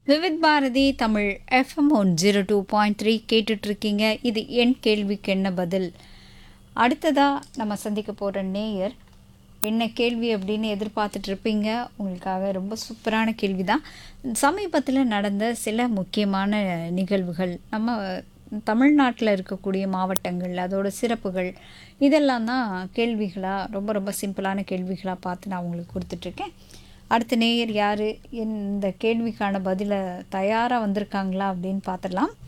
Vividh Bharati Tamil FM one zero two point three கேட்டுட்ருக்கீங்க இது என் கேள்விக்கு என்ன பதில் அடுத்ததாக நம்ம சந்திக்க போகிற நேயர் என்ன கேள்வி அப்படின்னு எதிர்பார்த்துட்டு இருப்பீங்க உங்களுக்காக ரொம்ப சூப்பரான கேள்வி தான் சமீபத்தில் நடந்த சில முக்கியமான நிகழ்வுகள் நம்ம தமிழ்நாட்டில் இருக்கக்கூடிய மாவட்டங்கள் அதோட சிறப்புகள் இதெல்லாம் தான் கேள்விகளாக ரொம்ப ரொம்ப சிம்பிளான கேள்விகளாக பார்த்து நான் உங்களுக்கு கொடுத்துட்ருக்கேன் அடுத்த நேயர் யார் இந்த கேள்விக்கான பதிலை தயாராக வந்திருக்காங்களா அப்படின்னு பார்த்துடலாம்